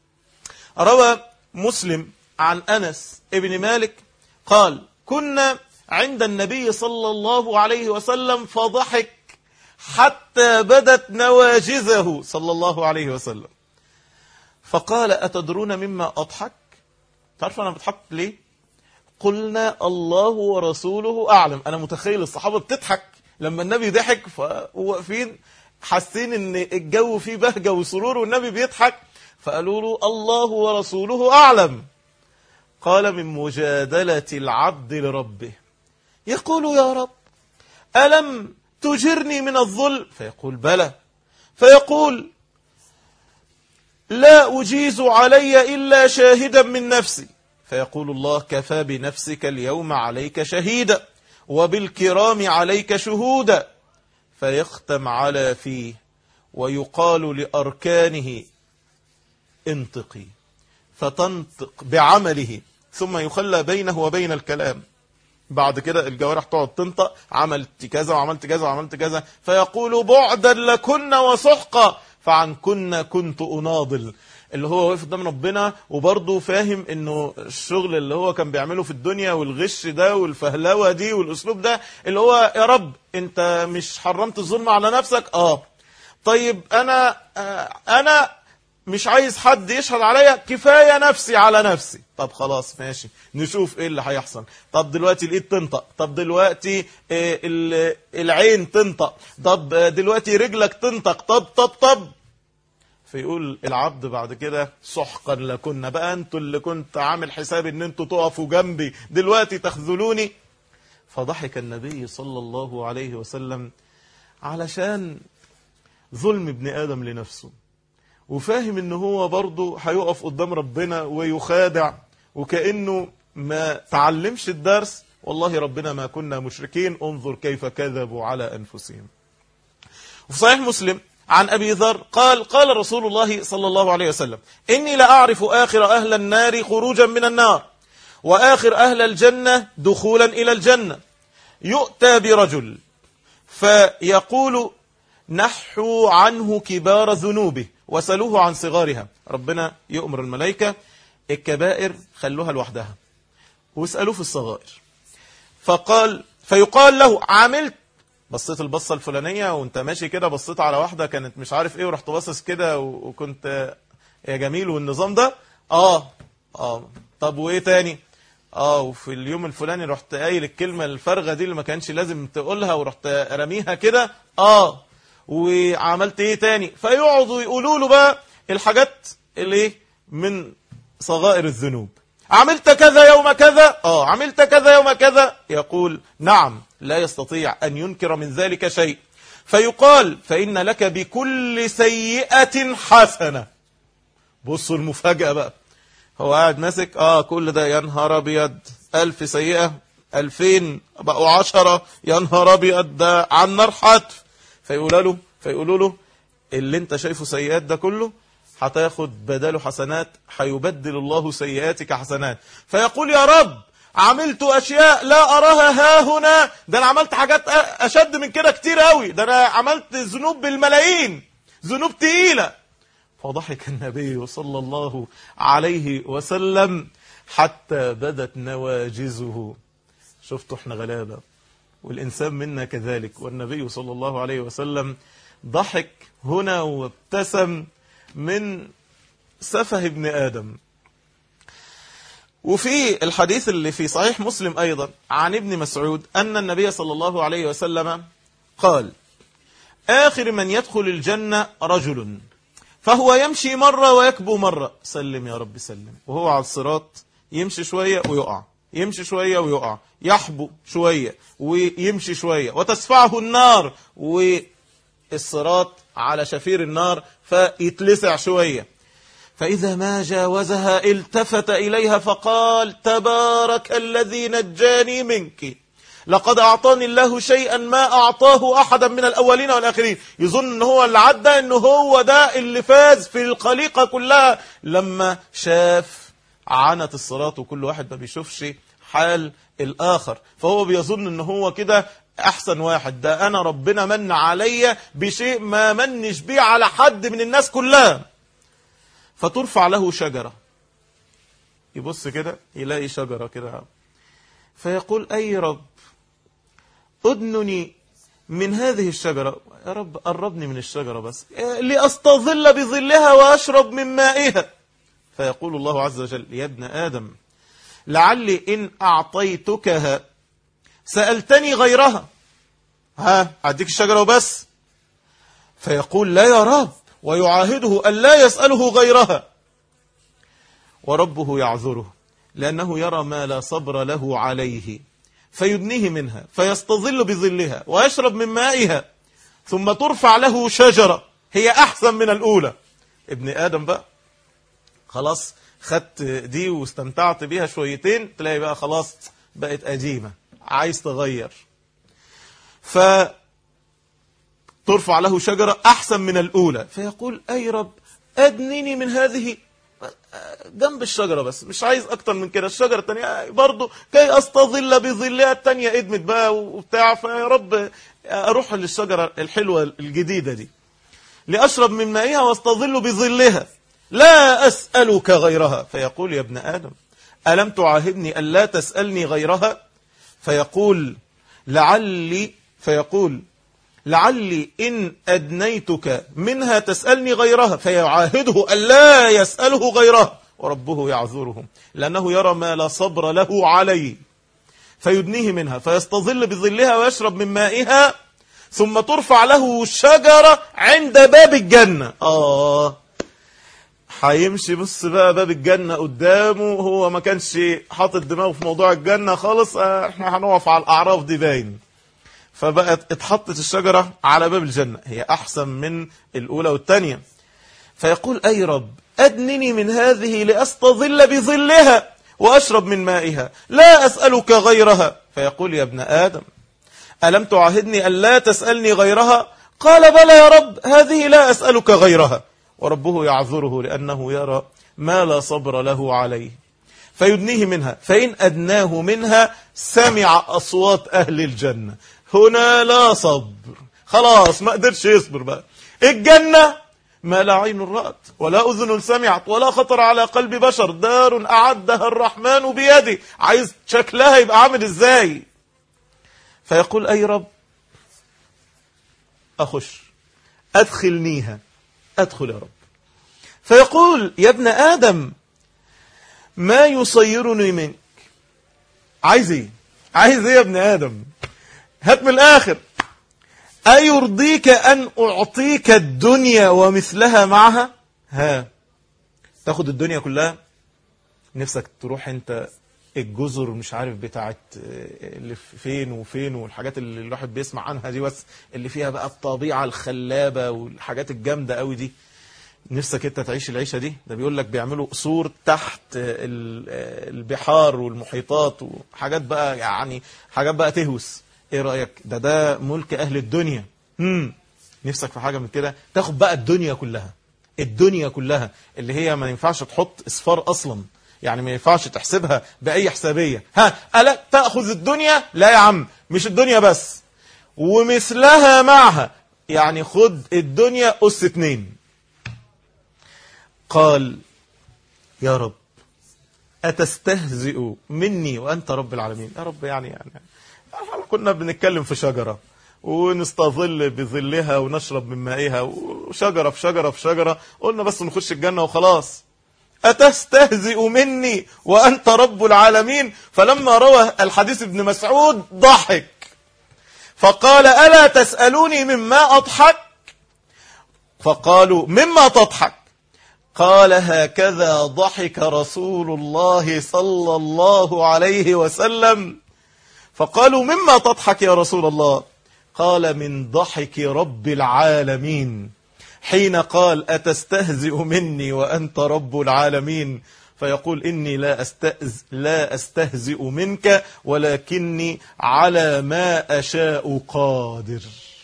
روى مسلم عن أنس ابن مالك قال كنا عند النبي صلى الله عليه وسلم فضحك حتى بدت نواجزه صلى الله عليه وسلم فقال أتدرون مما أضحك تعرف أنا بضحك ليه قلنا الله ورسوله أعلم أنا متخيل الصحابة بتضحك لما النبي ضحك فواقفين حاسين ان الجو فيه بهجة وسرور والنبي بيضحك فقالوا له الله ورسوله أعلم قال من مجادلة العبد لربه يقول يا رب ألم تجرني من الظلم فيقول بلى فيقول لا أجيز علي إلا شاهدا من نفسي فيقول الله كفى بنفسك اليوم عليك شهيدا وبالكرام عليك شهودا فيختم على فيه ويقال لأركانه انطقي فتنطق بعمله ثم يخلى بينه وبين الكلام بعد كده الجوارح تقعد تنطق عملت كذا وعملت كذا وعملت كذا فيقول بعدا لكن وسحقا فعن كنا كنت أناضل اللي هو واقف قدام ربنا وبرضه فاهم انه الشغل اللي هو كان بيعمله في الدنيا والغش ده والفهلوه دي والاسلوب ده اللي هو يا رب انت مش حرمت الظلم على نفسك اه طيب انا آه انا مش عايز حد يشهد عليا كفايه نفسي على نفسي طب خلاص ماشي نشوف ايه اللي هيحصل طب دلوقتي الايد تنطق طب دلوقتي آه العين تنطق طب دلوقتي رجلك تنطق طب طب طب فيقول العبد بعد كده سحقا لكنا بقى انتوا اللي كنت عامل حساب ان انتوا تقفوا جنبي دلوقتي تخذلوني فضحك النبي صلى الله عليه وسلم علشان ظلم ابن آدم لنفسه وفاهم ان هو برضه هيقف قدام ربنا ويخادع وكأنه ما تعلمش الدرس والله ربنا ما كنا مشركين انظر كيف كذبوا على أنفسهم وفي صحيح مسلم عن أبي ذر قال قال رسول الله صلى الله عليه وسلم إني لأعرف آخر أهل النار خروجا من النار وآخر أهل الجنة دخولا إلى الجنة يؤتى برجل فيقول نحوا عنه كبار ذنوبه وسلوه عن صغارها ربنا يؤمر الملائكة الكبائر خلوها لوحدها واسألوه في الصغائر فقال فيقال له عملت بصيت البصة الفلانية وانت ماشي كده بصيت على واحدة كانت مش عارف ايه ورحت باصص كده وكنت يا جميل والنظام ده اه اه طب وايه تاني اه وفي اليوم الفلاني رحت قايل الكلمة الفارغة دي اللي ما كانش لازم تقولها ورحت رميها كده اه وعملت ايه تاني فيقعدوا يقولوا له بقى الحاجات اللي من صغائر الذنوب عملت كذا يوم كذا اه عملت كذا يوم كذا يقول نعم لا يستطيع أن ينكر من ذلك شيء فيقال فإن لك بكل سيئة حسنة بصوا المفاجأة بقى هو قاعد ماسك اه كل ده يا نهار ابيض ألف سيئة ألفين بقوا عشرة يا نهار ابيض ده عن نار حتف فيقولوا له فيقولوا له اللي انت شايفه سيئات ده كله هتاخد بداله حسنات هيبدل الله سيئاتك حسنات فيقول يا رب عملت اشياء لا اراها ها هنا ده انا عملت حاجات اشد من كده كتير قوي ده انا عملت ذنوب بالملايين ذنوب تقيله فضحك النبي صلى الله عليه وسلم حتى بدت نواجزه شفتوا احنا غلابه والانسان منا كذلك والنبي صلى الله عليه وسلم ضحك هنا وابتسم من سفه ابن ادم وفي الحديث اللي في صحيح مسلم أيضا عن ابن مسعود أن النبي صلى الله عليه وسلم قال آخر من يدخل الجنة رجل فهو يمشي مرة ويكبو مرة سلم يا رب سلم وهو على الصراط يمشي شوية ويقع يمشي شوية ويقع يحبو شوية ويمشي شوية وتسفعه النار والصراط على شفير النار فيتلسع شوية فإذا ما جاوزها التفت إليها فقال تبارك الذي نجاني منك لقد أعطاني الله شيئا ما أعطاه أحدا من الأولين والآخرين يظن أنه هو اللي عدى أنه هو ده اللي فاز في الخليقة كلها لما شاف عنت الصلاة وكل واحد ما بيشوفش حال الآخر فهو بيظن أنه هو كده أحسن واحد ده أنا ربنا من عليا بشيء ما منش بيه على حد من الناس كلها فترفع له شجرة يبص كده يلاقي شجرة كده فيقول أي رب أدنني من هذه الشجرة يا رب قربني من الشجرة بس لأستظل بظلها وأشرب من مائها فيقول الله عز وجل يا ابن آدم لعلي إن أعطيتكها سألتني غيرها ها أديك الشجرة وبس فيقول لا يا رب ويعاهده أن لا يسأله غيرها وربه يعذره لأنه يرى ما لا صبر له عليه فيدنيه منها فيستظل بظلها ويشرب من مائها ثم ترفع له شجرة هي أحسن من الأولى ابن آدم بقى خلاص خدت دي واستمتعت بيها شويتين تلاقي بقى خلاص بقت قديمة عايز تغير ف ترفع له شجرة أحسن من الأولى فيقول أي رب أدنني من هذه جنب الشجرة بس مش عايز أكتر من كده الشجرة التانية برضو كي أستظل بظلها التانية ادمت بقى وبتاع فيا رب أروح للشجرة الحلوة الجديدة دي لأشرب من مائها واستظل بظلها لا أسألك غيرها فيقول يا ابن آدم ألم تعاهدني أن لا تسألني غيرها فيقول لعلي فيقول لعلي إن أدنيتك منها تسألني غيرها فيعاهده أن لا يسأله غيرها وربه يعذره لأنه يرى ما لا صبر له عليه فيدنيه منها فيستظل بظلها ويشرب من مائها ثم ترفع له شجرة عند باب الجنة آه هيمشي بص بقى باب الجنة قدامه هو ما كانش حاطط دماغه في موضوع الجنة خالص احنا هنقف على الأعراف دي باين فبقت اتحطت الشجرة على باب الجنة هي أحسن من الأولى والثانية فيقول أي رب أدنني من هذه لأستظل بظلها وأشرب من مائها لا أسألك غيرها فيقول يا ابن آدم ألم تعاهدني أن لا تسألني غيرها قال بلى يا رب هذه لا أسألك غيرها وربه يعذره لأنه يرى ما لا صبر له عليه فيدنيه منها فإن أدناه منها سمع أصوات أهل الجنة هنا لا صبر خلاص ما قدرش يصبر بقى الجنة ما لا عين رأت ولا أذن سمعت ولا خطر على قلب بشر دار أعدها الرحمن بيده عايز شكلها يبقى عامل ازاي فيقول أي رب أخش أدخلنيها أدخل يا رب فيقول يا ابن آدم ما يصيرني منك عايز ايه عايز ايه يا ابن ادم هات من الاخر ايرضيك ان اعطيك الدنيا ومثلها معها ها تاخد الدنيا كلها نفسك تروح انت الجزر مش عارف بتاعت اللي فين وفين والحاجات اللي الواحد بيسمع عنها دي بس اللي فيها بقى الطبيعة الخلابة والحاجات الجامدة قوي دي نفسك انت تعيش العيشة دي ده بيقول لك بيعملوا قصور تحت البحار والمحيطات وحاجات بقى يعني حاجات بقى تهوس ايه رأيك ده ده ملك اهل الدنيا هم نفسك في حاجة من كده تاخد بقى الدنيا كلها الدنيا كلها اللي هي ما ينفعش تحط اصفار اصلا يعني ما ينفعش تحسبها بأي حسابية ها ألا تأخذ الدنيا لا يا عم مش الدنيا بس ومثلها معها يعني خد الدنيا أس اتنين قال يا رب أتستهزئ مني وأنت رب العالمين يا رب يعني يعني كنا بنتكلم في شجرة ونستظل بظلها ونشرب من مائها وشجرة في شجرة في شجرة قلنا بس نخش الجنة وخلاص أتستهزئ مني وأنت رب العالمين فلما روى الحديث ابن مسعود ضحك فقال ألا تسألوني مما أضحك فقالوا مما تضحك قال هكذا ضحك رسول الله صلى الله عليه وسلم فقالوا مما تضحك يا رسول الله قال من ضحك رب العالمين حين قال أتستهزئ مني وأنت رب العالمين فيقول إني لا, أستهز لا أستهزئ منك ولكني على ما أشاء قادر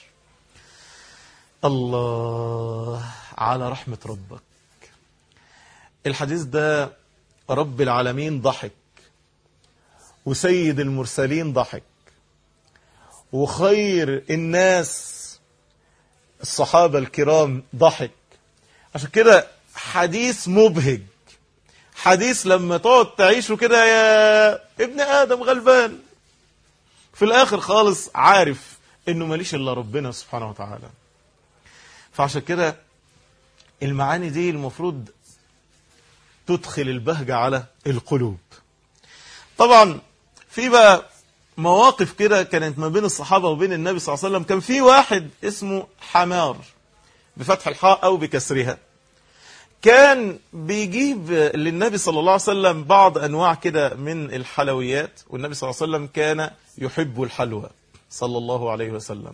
الله على رحمة ربك الحديث ده رب العالمين ضحك وسيد المرسلين ضحك وخير الناس الصحابة الكرام ضحك عشان كده حديث مبهج حديث لما تقعد تعيشه كده يا ابن آدم غلبان في الآخر خالص عارف انه ماليش الا ربنا سبحانه وتعالى فعشان كده المعاني دي المفروض تدخل البهجة على القلوب طبعا في بقى مواقف كده كانت ما بين الصحابة وبين النبي صلى الله عليه وسلم كان في واحد اسمه حمار بفتح الحاء أو بكسرها كان بيجيب للنبي صلى الله عليه وسلم بعض أنواع كده من الحلويات والنبي صلى الله عليه وسلم كان يحب الحلوى صلى الله عليه وسلم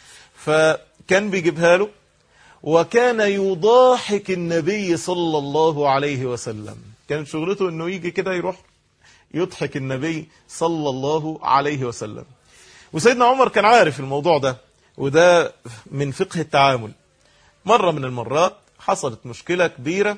فكان بيجيبها له وكان يضاحك النبي صلى الله عليه وسلم كانت شغلته انه يجي كده يروح يضحك النبي صلى الله عليه وسلم وسيدنا عمر كان عارف الموضوع ده وده من فقه التعامل مرة من المرات حصلت مشكلة كبيرة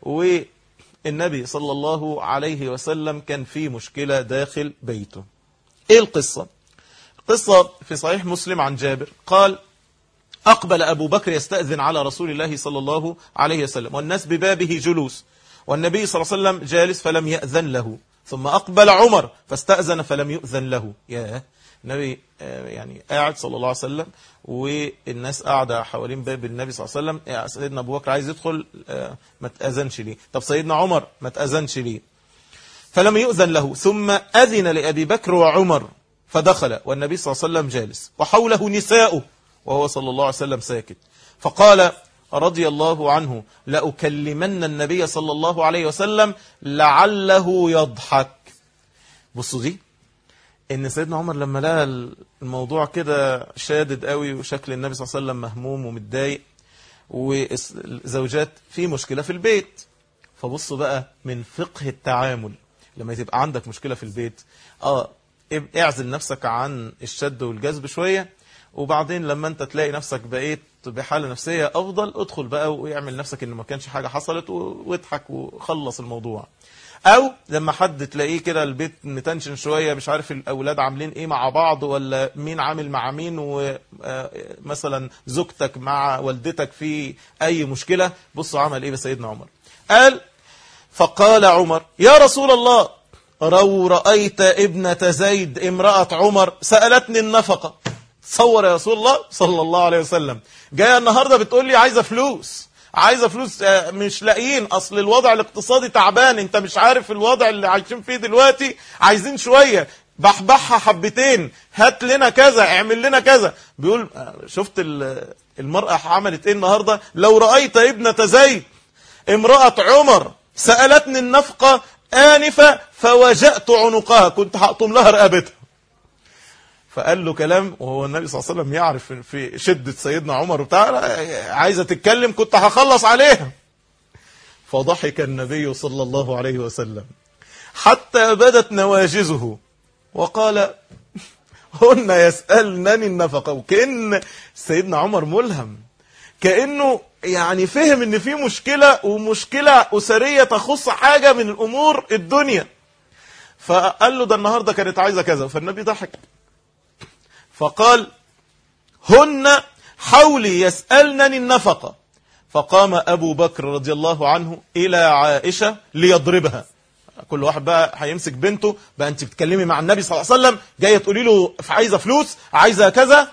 والنبي صلى الله عليه وسلم كان في مشكلة داخل بيته ايه القصة قصة في صحيح مسلم عن جابر قال أقبل أبو بكر يستأذن على رسول الله صلى الله عليه وسلم والناس ببابه جلوس والنبي صلى الله عليه وسلم جالس فلم يأذن له ثم أقبل عمر فاستأذن فلم يؤذن له يا النبي يعني قاعد صلى الله عليه وسلم والناس قاعدة حوالين باب النبي صلى الله عليه وسلم سيدنا أبو بكر عايز يدخل ما تأذنش ليه طب سيدنا عمر ما تأذنش ليه فلم يؤذن له ثم أذن لأبي بكر وعمر فدخل والنبي صلى الله عليه وسلم جالس وحوله نساؤه وهو صلى الله عليه وسلم ساكت فقال رضي الله عنه لأكلمن النبي صلى الله عليه وسلم لعله يضحك بصوا دي ان سيدنا عمر لما لقى الموضوع كده شادد قوي وشكل النبي صلى الله عليه وسلم مهموم ومتضايق والزوجات في مشكلة في البيت فبصوا بقى من فقه التعامل لما تبقى عندك مشكلة في البيت اه اعزل نفسك عن الشد والجذب شوية وبعدين لما انت تلاقي نفسك بقيت بحالة نفسية افضل ادخل بقى واعمل نفسك ان ما كانش حاجة حصلت واضحك وخلص الموضوع او لما حد تلاقيه كده البيت متنشن شوية مش عارف الاولاد عاملين ايه مع بعض ولا مين عامل مع مين ومثلا زوجتك مع والدتك في اي مشكلة بصوا عمل ايه بسيدنا عمر قال فقال عمر يا رسول الله لو رأيت ابنة زيد امرأة عمر سألتني النفقة تصور يا رسول الله صلى الله عليه وسلم جاية النهاردة بتقول لي عايزة فلوس عايزة فلوس مش لاقيين اصل الوضع الاقتصادي تعبان انت مش عارف الوضع اللي عايشين فيه دلوقتي عايزين شوية بحبحها حبتين هات لنا كذا اعمل لنا كذا بيقول شفت المرأة عملت ايه النهاردة لو رأيت ابنة زيد امرأة عمر سألتني النفقة آنفة فوجأت عنقها كنت هقطم لها رقبتها فقال له كلام وهو النبي صلى الله عليه وسلم يعرف في شدة سيدنا عمر وبتاع عايزة تتكلم كنت هخلص عليها فضحك النبي صلى الله عليه وسلم حتى بدت نواجزه وقال هن يسألنني النفقة وكأن سيدنا عمر ملهم كأنه يعني فهم ان في مشكلة ومشكلة أسرية تخص حاجة من الأمور الدنيا فقال له ده النهاردة كانت عايزة كذا فالنبي ضحك فقال هن حولي يسألنني النفقة فقام أبو بكر رضي الله عنه إلى عائشة ليضربها كل واحد بقى هيمسك بنته بقى انت بتكلمي مع النبي صلى الله عليه وسلم جايه تقولي له عايزه فلوس عايزه كذا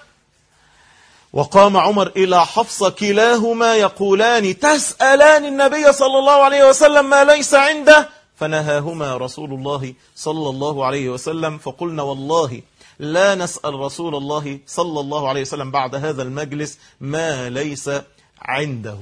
وقام عمر إلى حفصة كلاهما يقولان تسألان النبي صلى الله عليه وسلم ما ليس عنده فنهاهما رسول الله صلى الله عليه وسلم فقلنا والله لا نسأل رسول الله صلى الله عليه وسلم بعد هذا المجلس ما ليس عنده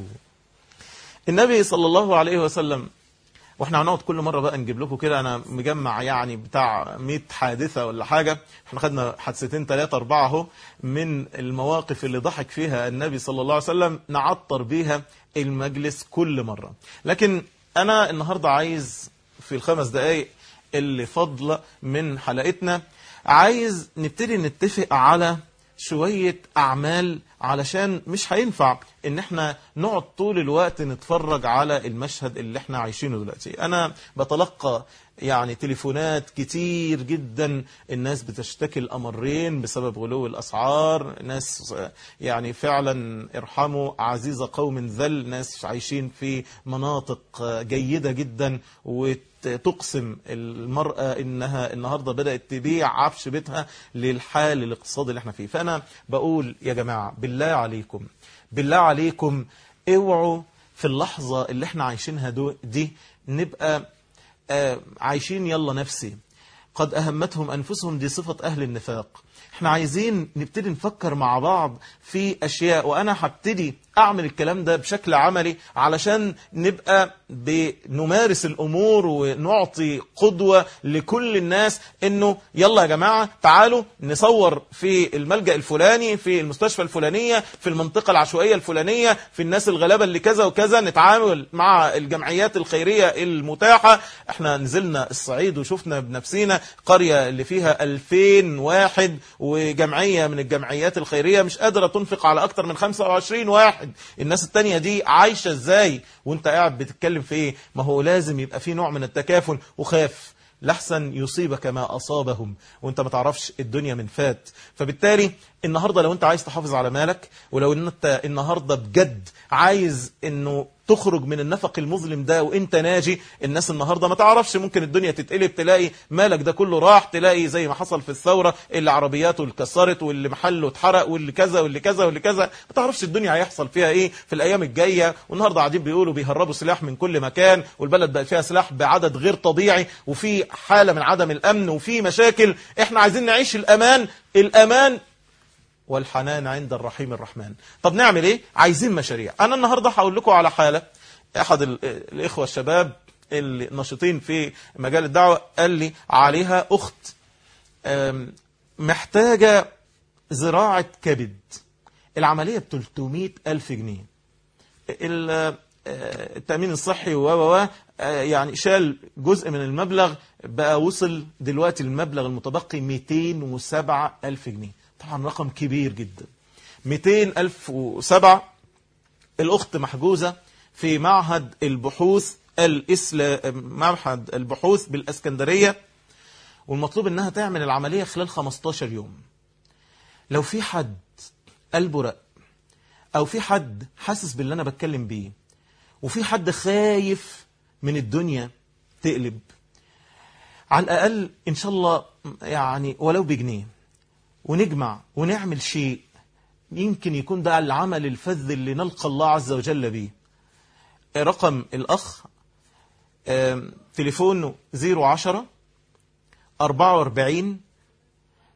النبي صلى الله عليه وسلم واحنا هنقعد كل مرة بقى نجيب لكم كده انا مجمع يعني بتاع 100 حادثة ولا حاجة احنا خدنا حادثتين ثلاثة اربعة اهو من المواقف اللي ضحك فيها النبي صلى الله عليه وسلم نعطر بيها المجلس كل مرة لكن انا النهاردة عايز في الخمس دقايق اللي فضل من حلقتنا عايز نبتدي نتفق على شوية أعمال علشان مش هينفع ان احنا نقعد طول الوقت نتفرج على المشهد اللي احنا عايشينه دلوقتي انا بتلقى يعني تليفونات كتير جدا الناس بتشتكي الأمرين بسبب غلو الأسعار ناس يعني فعلا ارحموا عزيز قوم ذل ناس عايشين في مناطق جيدة جدا وتقسم المرأة إنها النهاردة بدأت تبيع عفش بيتها للحال الاقتصادي اللي احنا فيه فأنا بقول يا جماعة بالله عليكم بالله عليكم اوعوا في اللحظة اللي احنا عايشينها دي نبقى عايشين يلا نفسي قد أهمتهم أنفسهم دي صفة أهل النفاق احنا عايزين نبتدي نفكر مع بعض في أشياء وأنا هبتدي أعمل الكلام ده بشكل عملي علشان نبقى بنمارس الأمور ونعطي قدوة لكل الناس إنه يلا يا جماعة تعالوا نصور في الملجأ الفلاني في المستشفى الفلانية في المنطقة العشوائية الفلانية في الناس الغلابة اللي كذا وكذا نتعامل مع الجمعيات الخيرية المتاحة احنا نزلنا الصعيد وشفنا بنفسنا قرية اللي فيها 2000 واحد وجمعية من الجمعيات الخيرية مش قادرة تنفق على أكتر من 25 واحد الناس التانية دي عايشة ازاي وانت قاعد بتتكلم في ايه ما هو لازم يبقى في نوع من التكافل وخاف لحسن يصيبك ما أصابهم وانت ما تعرفش الدنيا من فات فبالتالي النهاردة لو انت عايز تحافظ على مالك ولو انت النهاردة بجد عايز انه تخرج من النفق المظلم ده وانت ناجي الناس النهاردة ما تعرفش ممكن الدنيا تتقلب تلاقي مالك ده كله راح تلاقي زي ما حصل في الثورة اللي عربياته اتكسرت واللي محله اتحرق واللي كذا واللي كذا واللي كذا ما تعرفش الدنيا هيحصل فيها ايه في الايام الجاية والنهاردة قاعدين بيقولوا بيهربوا سلاح من كل مكان والبلد بقى فيها سلاح بعدد غير طبيعي وفي حالة من عدم الامن وفي مشاكل احنا عايزين نعيش الامان الامان والحنان عند الرحيم الرحمن طب نعمل ايه عايزين مشاريع انا النهاردة هقول لكم على حالة احد الاخوة الشباب اللي نشطين في مجال الدعوة قال لي عليها اخت محتاجة زراعة كبد العملية ب 300 ألف جنيه التأمين الصحي و و يعني شال جزء من المبلغ بقى وصل دلوقتي المبلغ المتبقي 207 ألف جنيه طبعا رقم كبير جدا 200007 الأخت محجوزة في معهد البحوث الإسلام معهد البحوث بالأسكندرية والمطلوب انها تعمل العملية خلال 15 يوم لو في حد قلبه رق او في حد حاسس باللي انا بتكلم بيه وفي حد خايف من الدنيا تقلب على الاقل ان شاء الله يعني ولو بجنيه ونجمع ونعمل شيء يمكن يكون ده العمل الفذ اللي نلقى الله عز وجل به رقم الأخ تليفونه 010 44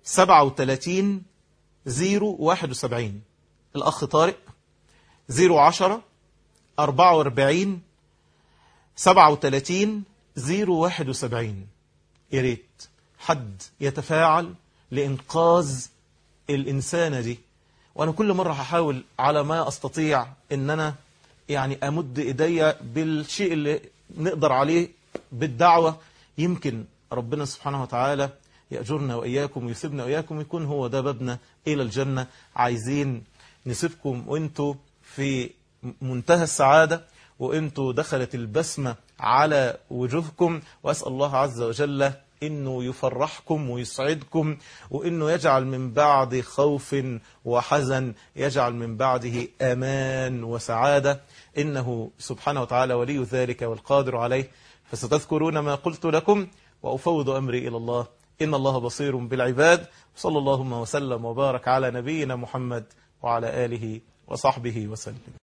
37 071 الأخ طارق 010 44 37 071 يا ريت حد يتفاعل لإنقاذ الإنسانة دي وأنا كل مرة هحاول على ما أستطيع إن أنا يعني أمد إيدي بالشيء اللي نقدر عليه بالدعوة يمكن ربنا سبحانه وتعالى يأجرنا وإياكم ويسيبنا وإياكم يكون هو ده بابنا إلى الجنة عايزين نسيبكم وإنتوا في منتهى السعادة وإنتوا دخلت البسمة على وجوهكم وأسأل الله عز وجل إنه يفرحكم ويسعدكم وإنه يجعل من بعد خوف وحزن يجعل من بعده أمان وسعادة إنه سبحانه وتعالى ولي ذلك والقادر عليه فستذكرون ما قلت لكم وأفوض أمري إلى الله إن الله بصير بالعباد صلى اللهم وسلم وبارك على نبينا محمد وعلى آله وصحبه وسلم